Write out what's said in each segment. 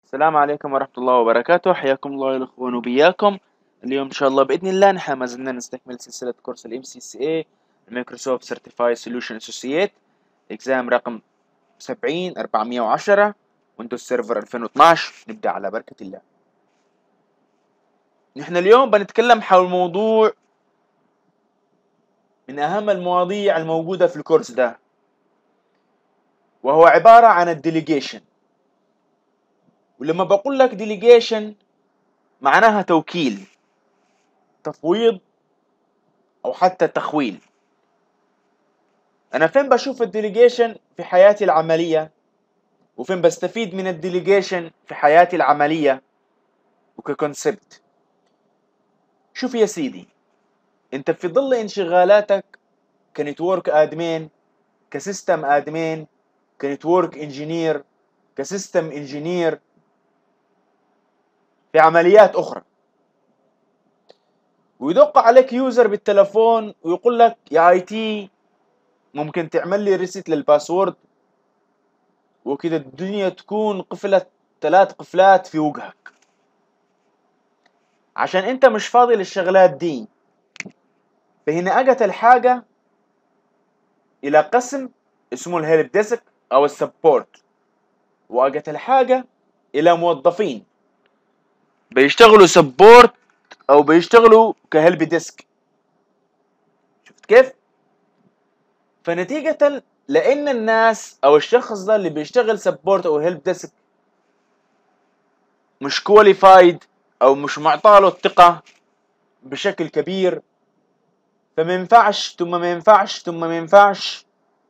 السلام عليكم ورحمة الله وبركاته حياكم الله الأخوان وبياكم اليوم إن شاء الله بإذن الله نحن ما زلنا نستكمل سلسلة كورس ال MCCA Microsoft Certified Solution Associate إكزام رقم 70 410 ويندوز سيرفر 2012 نبدأ على بركة الله نحن اليوم بنتكلم حول موضوع من أهم المواضيع الموجودة في الكورس ده وهو عبارة عن الديليجيشن ولما بقول لك ديليجيشن معناها توكيل تفويض او حتى تخويل انا فين بشوف الديليجيشن في حياتي العمليه وفين بستفيد من الديليجيشن في حياتي العمليه وككونسبت شوف يا سيدي انت في ظل انشغالاتك كنتورك ادمين كسيستم ادمين كنتورك انجينير كسيستم انجينير في عمليات اخرى ويدق عليك يوزر بالتلفون ويقول لك يا اي تي ممكن تعمل لي ريست للباسورد وكده الدنيا تكون قفلت ثلاث قفلات في وجهك عشان انت مش فاضي للشغلات دي فهنا اجت الحاجة الى قسم اسمه الهيلب ديسك او السبورت واجت الحاجة الى موظفين بيشتغلوا سبورت او بيشتغلوا كهلب ديسك شفت كيف فنتيجة لان الناس او الشخص ده اللي بيشتغل سبورت او هيلب ديسك مش كواليفايد او مش معطاله الثقة بشكل كبير فما ينفعش ثم ما ينفعش ثم ما ينفعش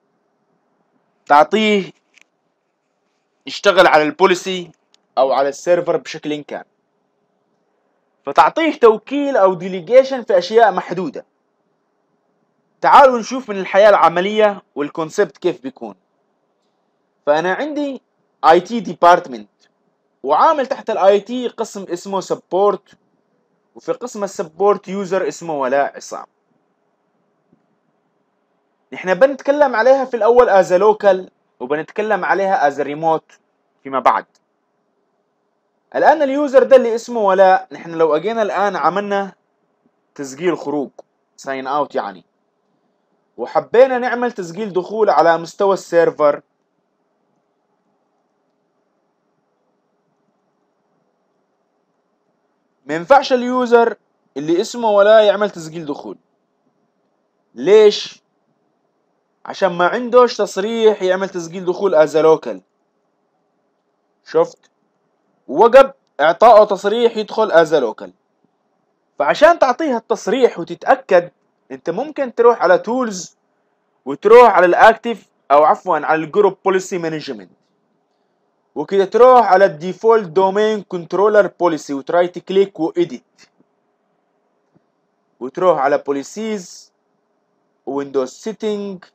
تعطيه يشتغل على البوليسي او على السيرفر بشكل كان فتعطيه توكيل او ديليجيشن في اشياء محدوده تعالوا نشوف من الحياه العمليه والكونسبت كيف بيكون فانا عندي اي تي ديبارتمنت وعامل تحت الاي تي قسم اسمه سبورت وفي قسم السبورت يوزر اسمه ولاء عصام نحن بنتكلم عليها في الاول از لوكال وبنتكلم عليها از ريموت فيما بعد الان اليوزر ده اللي اسمه ولاء نحن لو اجينا الان عملنا تسجيل خروج ساين اوت يعني وحبينا نعمل تسجيل دخول على مستوى السيرفر ما ينفعش اليوزر اللي اسمه ولاء يعمل تسجيل دخول ليش عشان ما عندوش تصريح يعمل تسجيل دخول از لوكال شفت وجب اعطائه تصريح يدخل از لوكال فعشان تعطيها التصريح وتتاكد انت ممكن تروح على تولز وتروح على الاكتف او عفوا على الجروب بوليسي مانجمنت وكده تروح على الديفولت دومين كنترولر بوليسي وتراي تكليك واديت وتروح على بوليسيز ويندوز سيتنج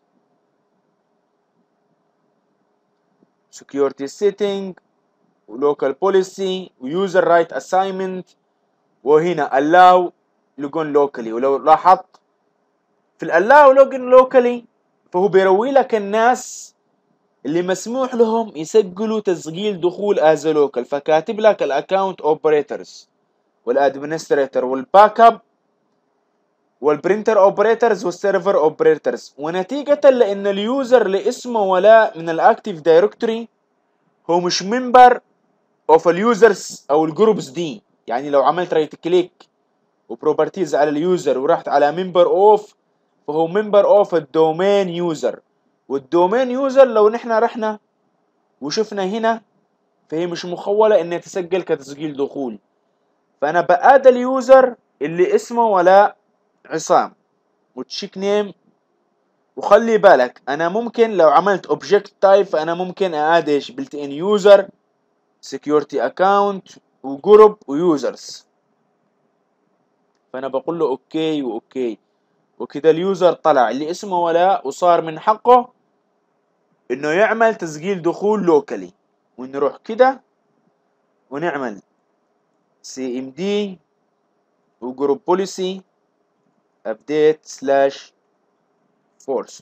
security setting ولوكال بوليسي ويوزر رايت اساينمنت وهنا allow لوجن لوكالي ولو لاحظت في الالاو لوجن لوكالي فهو بيروي لك الناس اللي مسموح لهم يسجلوا تسجيل دخول از لوكال فكاتب لك الاكونت اوبريتورز والادمنستريتور والباك اب والبرينتر اوبريتورز والسيرفر اوبريتورز ونتيجة لان اليوزر اللي اسمه ولاء من الاكتيف دايركتوري هو مش ممبر اوف اليوزرز او الجروبس دي يعني لو عملت رايت كليك وبروبرتيز على اليوزر ورحت على ممبر اوف فهو ممبر اوف الدومين يوزر والدومين يوزر لو نحن رحنا وشفنا هنا فهي مش مخولة انها تسجل كتسجيل دخول فانا بقاد اليوزر اللي اسمه ولاء عصام وتشيك نيم وخلي بالك انا ممكن لو عملت اوبجكت تايب فانا ممكن اعاد ايش بلت ان يوزر سكيورتي اكاونت وجروب ويوزرز فانا بقول له اوكي واوكي وكده اليوزر طلع اللي اسمه ولاء وصار من حقه انه يعمل تسجيل دخول لوكالي ونروح كده ونعمل سي ام دي وجروب بوليسي ابديت سلاش فورس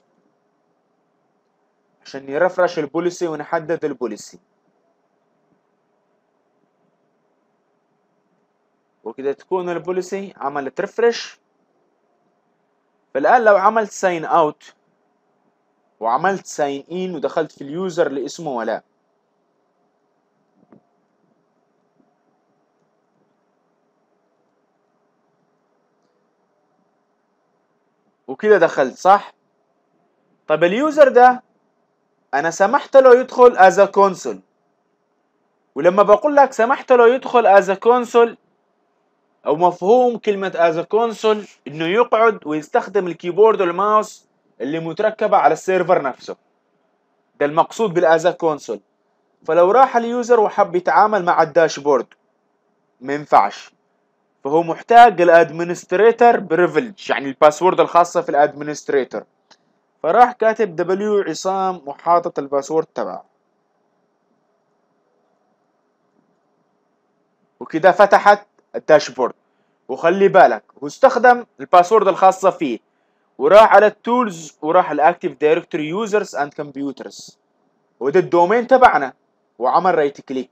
عشان نرفرش البوليسي ونحدد البوليسي وكده تكون البوليسي عملت ريفرش فالان لو عملت ساين اوت وعملت ساين ان ودخلت في اليوزر اللي اسمه ولاء وكده دخلت صح طب اليوزر ده انا سمحت له يدخل از كونسول ولما بقول لك سمحت له يدخل از كونسول او مفهوم كلمة از كونسول انه يقعد ويستخدم الكيبورد والماوس اللي متركبة على السيرفر نفسه ده المقصود بالاز كونسول فلو راح اليوزر وحب يتعامل مع الداشبورد ما ينفعش فهو محتاج الادمنستريتور بريفلج يعني الباسورد الخاصة في الادمنستريتور فراح كاتب دبليو عصام وحاطط الباسورد تبعه وكده فتحت الداشبورد وخلي بالك هو استخدم الباسورد الخاصة فيه وراح على التولز وراح الاكتيف دايركتوري يوزرز اند كمبيوترز وده الدومين تبعنا وعمل رايت كليك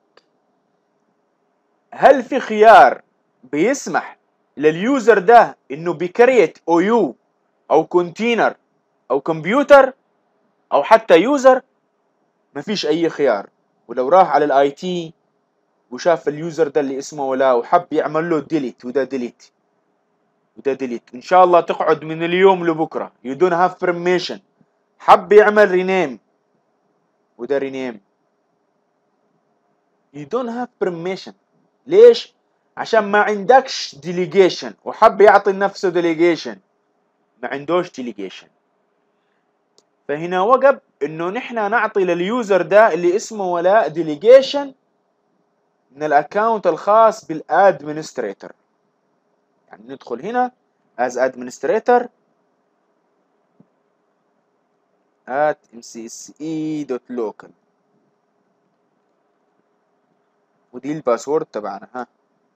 هل في خيار بيسمح لليوزر ده انه بيكريت او يو او كونتينر او كمبيوتر او حتى يوزر مفيش اي خيار ولو راح على الاي تي وشاف اليوزر ده اللي اسمه ولاء وحب يعمل له ديليت وده ديليت وده ديليت ان شاء الله تقعد من اليوم لبكره you don't have permission حب يعمل رينيم وده رينيم you don't have permission ليش عشان ما عندكش delegation وحب يعطي نفسه delegation ما عندوش delegation فهنا وجب انه نحن نعطي لليوزر ده اللي اسمه ولاء delegation من الاكونت الخاص بالادمنستريتور يعني ندخل هنا as administrator at mcse.local ودي الباسورد تبعنا ها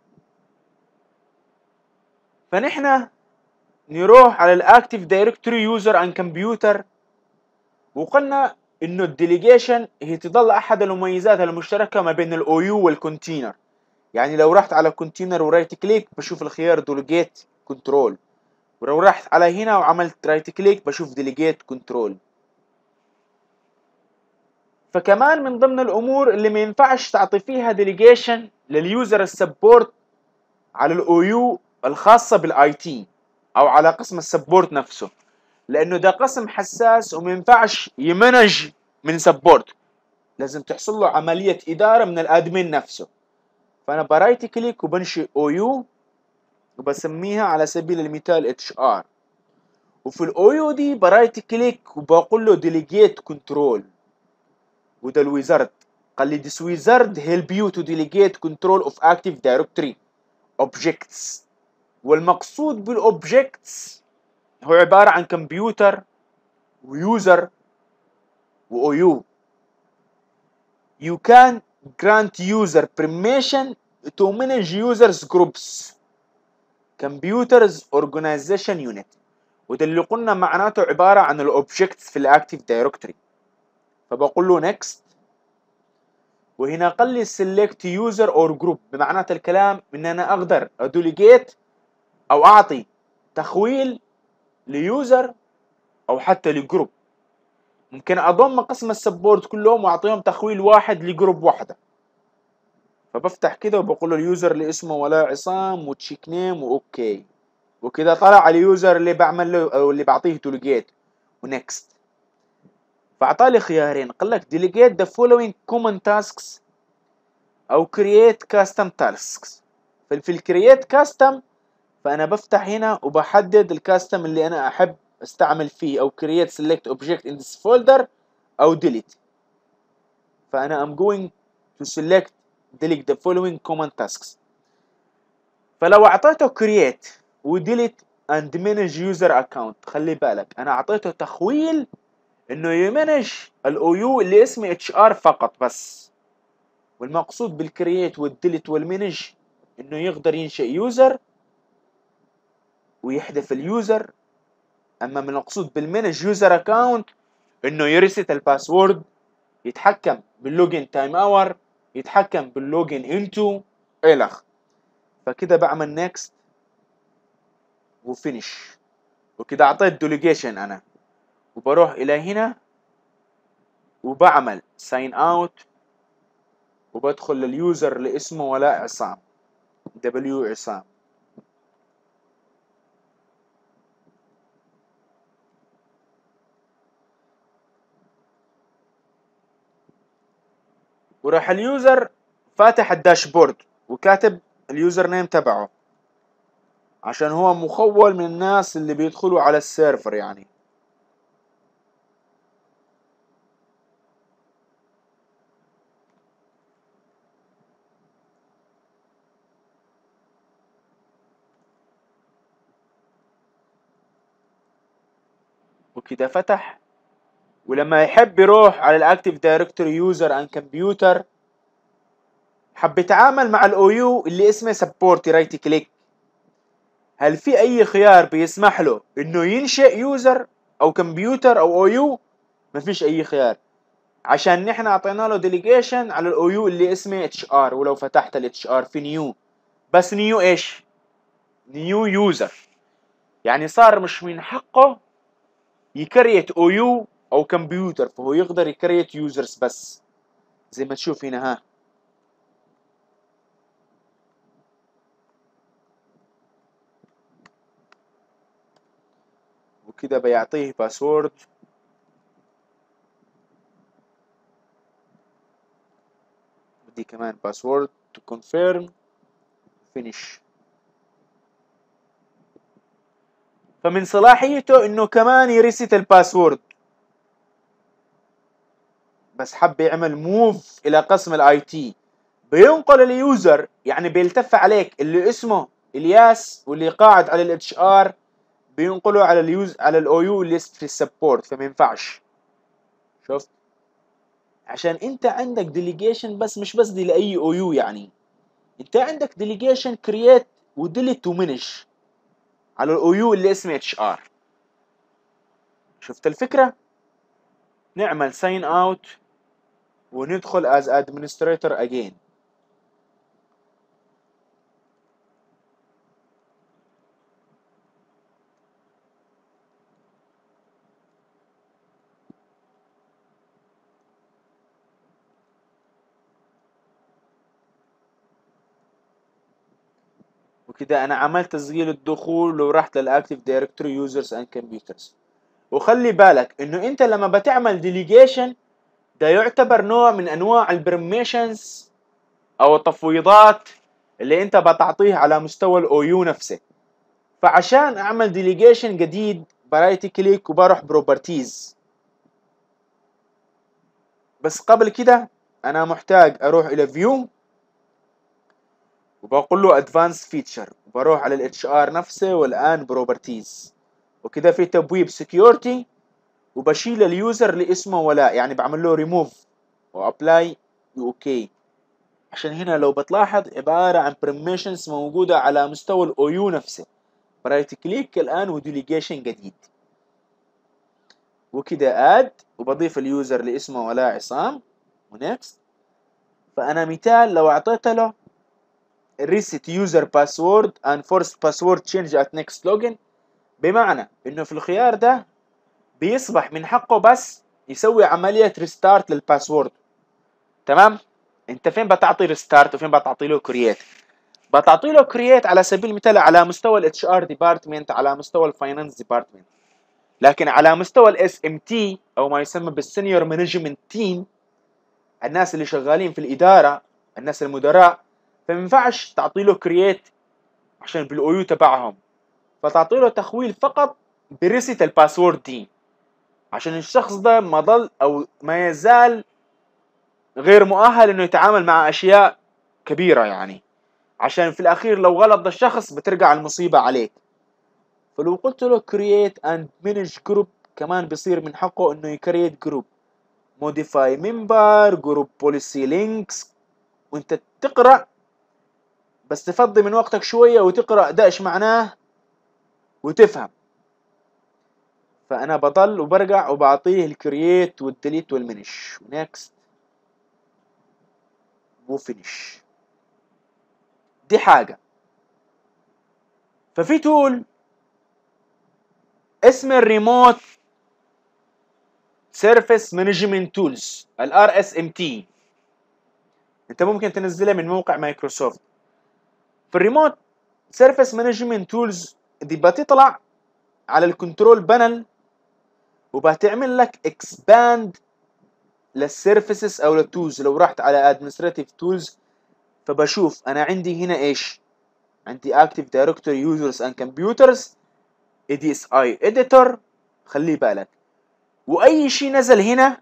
فنحن نروح على الاكتيف دايركتوري يوزر ان كمبيوتر وقلنا انه الديليجيشن هي تظل احد المميزات المشتركه ما بين الاو يو والكونتينر يعني لو رحت على كونتينر ورايت كليك بشوف الخيار ديليجيت كنترول ولو رحت على هنا وعملت رايت كليك بشوف ديليجيت كنترول فكمان من ضمن الامور اللي ما ينفعش تعطي فيها ديليجيشن لليوزر السبورت على الاو يو الخاصه بالاي تي او على قسم السبورت نفسه لانه ده قسم حساس وما ينفعش يمنج من سبورت لازم تحصل له عمليه اداره من الادمين نفسه فانا برايت كليك وبنشئ او يو وبسميها على سبيل المثال اتش ار وفي الاو يو دي برايت كليك وبقول له ديليجيت كنترول وده الويزارد قال لي this wizard help you to delegate control of active directory objects والمقصود بالاوبجكتس هو عبارة عن كمبيوتر ويوزر و يو you can grant user permission to manage users groups computers organization unit وده اللي قلنا معناته عبارة عن الاوبجكتس في الاكتيف دايركتوري فبقول له next وهنا قال لي select user or group بمعنات الكلام ان انا اقدر ادوليجيت او اعطي تخويل ليوزر او حتى لجروب ممكن اضم قسم السبورت كلهم واعطيهم تخويل واحد لجروب واحده فبفتح كده وبقول له اليوزر اللي اسمه ولا عصام وتشيك نيم واوكي وكده طلع اليوزر اللي بعمل له او اللي بعطيه ديليجيت ونكست فاعطالي خيارين قال لك ديليجيت ذا فولوينج كومن تاسكس او كرييت كاستم تاسكس ففي الكرييت كاستم فانا بفتح هنا وبحدد الكاستم اللي انا احب استعمل فيه او create select object in this folder او delete فانا I'm going to select delete the following common tasks فلو اعطيته create و delete and manage user account خلي بالك انا اعطيته تخويل انه يمنج الاو يو اللي اسمه اتش ار فقط بس والمقصود بالكرييت والديليت والمنج انه يقدر ينشئ يوزر ويحذف اليوزر اما من المقصود بالمنج يوزر اكاونت انه يرست الباسورد يتحكم باللوجن تايم اور يتحكم باللوجن انتو الخ فكده بعمل نيكست وفينش وكده اعطيت ديليجيشن انا وبروح الى هنا وبعمل ساين اوت وبدخل لليوزر اللي اسمه ولاء عصام دبليو عصام وراح اليوزر فاتح الداشبورد وكاتب اليوزر نيم تبعه عشان هو مخول من الناس اللي بيدخلوا على السيرفر يعني وكده فتح ولما يحب يروح على الاكتيف دايركتوري يوزر ان كمبيوتر حب يتعامل مع الاو يو اللي اسمه سبورت رايت كليك هل في اي خيار بيسمح له انه ينشئ يوزر او كمبيوتر او او يو مفيش اي خيار عشان نحن اعطينا له ديليجيشن على الاو يو اللي اسمه اتش ار ولو فتحت الاتش ار في نيو بس نيو ايش نيو يوزر يعني صار مش من حقه يكريت او يو او كمبيوتر فهو يقدر يكريت يوزرز بس زي ما تشوف هنا ها وكده بيعطيه باسورد بدي كمان باسورد تو كونفيرم فينيش فمن صلاحيته انه كمان يريست الباسورد بس حب يعمل موف الى قسم الاي تي بينقل اليوزر يعني بيلتف عليك اللي اسمه الياس واللي قاعد على الاتش ار بينقله على اليوز على الاو يو اللي في السبورت فما ينفعش شفت عشان انت عندك ديليجيشن بس مش بس دي لاي او يو يعني انت عندك ديليجيشن كرييت وديليت ومنش على الاو يو اللي اسمه اتش ار شفت الفكره نعمل ساين اوت وندخل از ادمنستريتور اجين وكده انا عملت تسجيل الدخول ورحت للاكتيف دايركتوري يوزرز اند كمبيوترز وخلي بالك انه انت لما بتعمل ديليجيشن ده يعتبر نوع من انواع البرميشنز او التفويضات اللي انت بتعطيه على مستوى الاو يو نفسه فعشان اعمل ديليجيشن جديد برايت كليك وبروح بروبرتيز بس قبل كده انا محتاج اروح الى فيو وبقول له ادفانس فيتشر وبروح على الاتش ار نفسه والان بروبرتيز وكده في تبويب سكيورتي وبشيل اليوزر اللي اسمه ولاء يعني بعمل له ريموف وابلاي اوكي عشان هنا لو بتلاحظ عبارة عن permissions موجودة على مستوى الاو يو نفسه برايت كليك الان وديليجيشن جديد وكده اد وبضيف اليوزر اللي اسمه ولاء عصام ونكست فانا مثال لو اعطيت له reset user password and force password change at next login بمعنى انه في الخيار ده بيصبح من حقه بس يسوي عملية ريستارت للباسورد تمام انت فين بتعطي ريستارت وفين بتعطي له كرييت بتعطي له كرييت على سبيل المثال على مستوى الاتش ار ديبارتمنت على مستوى الفاينانس ديبارتمنت لكن على مستوى الاس ام تي او ما يسمى بالسينيور مانجمنت تيم الناس اللي شغالين في الاداره الناس المدراء فما ينفعش تعطي له كرييت عشان بالاو يو تبعهم فتعطي له تخويل فقط بريست الباسورد دي عشان الشخص ده ما ضل او ما يزال غير مؤهل انه يتعامل مع اشياء كبيره يعني عشان في الاخير لو غلط ده الشخص بترجع المصيبه عليك فلو قلت له create and manage group كمان بيصير من حقه انه يكريت جروب modify member جروب policy links وانت تقرا بس تفضي من وقتك شويه وتقرا ده ايش معناه وتفهم فانا بضل وبرجع وبعطيه الكرييت والديليت والمنش ونكست وفينش دي حاجه ففي تول اسم الريموت سيرفيس مانجمنت تولز الار اس ام تي انت ممكن تنزلها من موقع مايكروسوفت في الريموت سيرفيس مانجمنت تولز دي بتطلع على الكنترول بانل وبتعمل لك اكسباند للسيرفيسز او للتولز لو رحت على ادمنستريتيف تولز فبشوف انا عندي هنا ايش عندي اكتيف دايركتوري يوزرز اند كمبيوترز اي دي اس اي اديتور خلي بالك واي شيء نزل هنا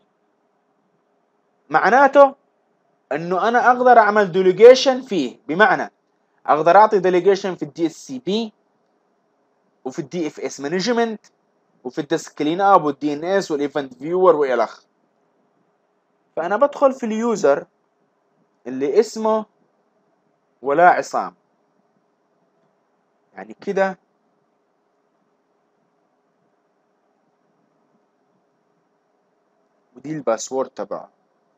معناته انه انا اقدر اعمل ديليجيشن فيه بمعنى اقدر اعطي ديليجيشن في الدي اس سي بي وفي الدي اف اس مانجمنت وفي الديسك كلين اب والدي ان اس والايفنت فيور والخ فانا بدخل في اليوزر اللي اسمه ولا عصام يعني كده ودي الباسورد تبعه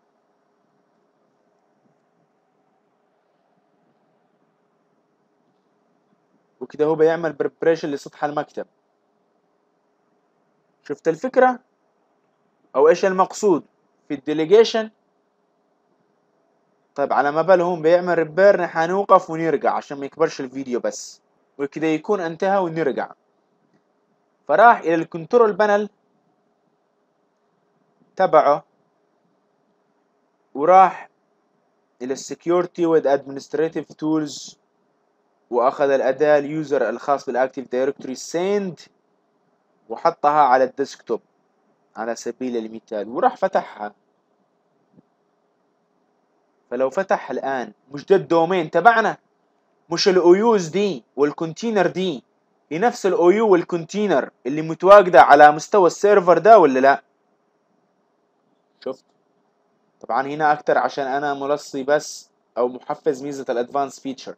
وكده هو بيعمل بريبريشن لسطح المكتب شفت الفكرة او ايش المقصود في الديليجيشن طيب على ما بال هون بيعمل ريبير نحن نوقف ونرجع عشان ما يكبرش الفيديو بس وكده يكون انتهى ونرجع فراح الى الكنترول بانل تبعه وراح الى السكيورتي with administrative tools واخذ الاداة اليوزر الخاص بالاكتيف دايركتوري سيند وحطها على الديسكتوب على سبيل المثال وراح فتحها فلو فتح الان مش ده الدومين تبعنا مش الاويوز دي والكونتينر دي هي نفس الاويو والكونتينر اللي متواجدة على مستوى السيرفر ده ولا لا شفت طبعا هنا اكتر عشان انا ملصي بس او محفز ميزة الادفانس فيتشر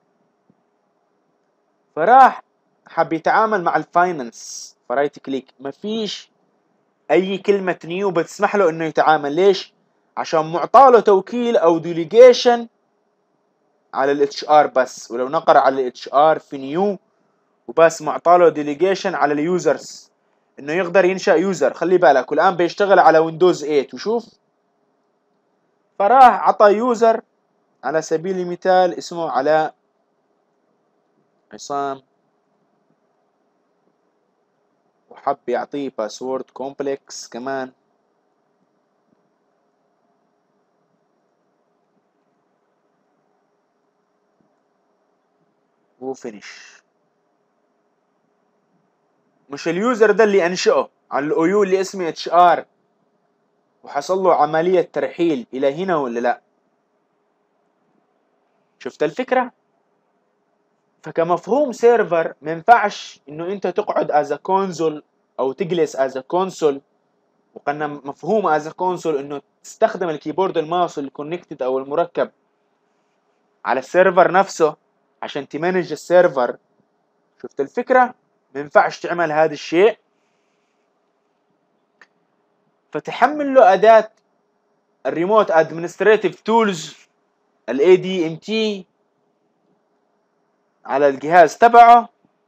فراح حب يتعامل مع الفاينانس فرايت كليك مفيش اي كلمة نيو بتسمح له انه يتعامل ليش عشان معطاله توكيل او ديليجيشن على الاتش ار بس ولو نقر على الاتش ار في نيو وبس معطاله ديليجيشن على اليوزرز انه يقدر ينشا يوزر خلي بالك والان بيشتغل على ويندوز 8 وشوف فراح عطى يوزر على سبيل المثال اسمه علاء عصام وحب يعطيه باسورد كومبلكس كمان وفينيش مش اليوزر ده اللي انشئه على الاويو اللي اسمه اتش ار وحصل له عملية ترحيل الى هنا ولا لا شفت الفكرة فكمفهوم سيرفر ما ينفعش انه انت تقعد از كونسول او تجلس از كونسول وقلنا مفهوم از كونسول انه تستخدم الكيبورد الماوس الكونكتد او المركب على السيرفر نفسه عشان تمانج السيرفر شفت الفكرة ما ينفعش تعمل هذا الشيء فتحمل له أداة الريموت ادمنستريتيف تولز الاي دي ام تي على الجهاز تبعه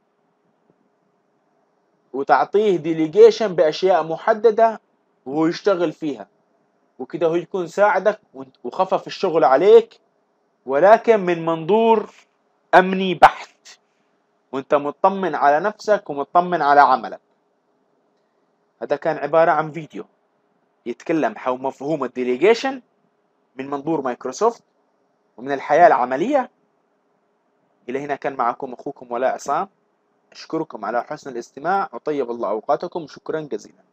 وتعطيه ديليجيشن باشياء محدده وهو يشتغل فيها وكده هو يكون ساعدك وخفف الشغل عليك ولكن من منظور امني بحت وانت مطمن على نفسك ومطمن على عملك هذا كان عبارة عن فيديو يتكلم حول مفهوم الديليجيشن من منظور مايكروسوفت ومن الحياة العملية إلى هنا كان معكم أخوكم ولاء عصام أشكركم على حسن الاستماع وطيب الله أوقاتكم شكرا جزيلا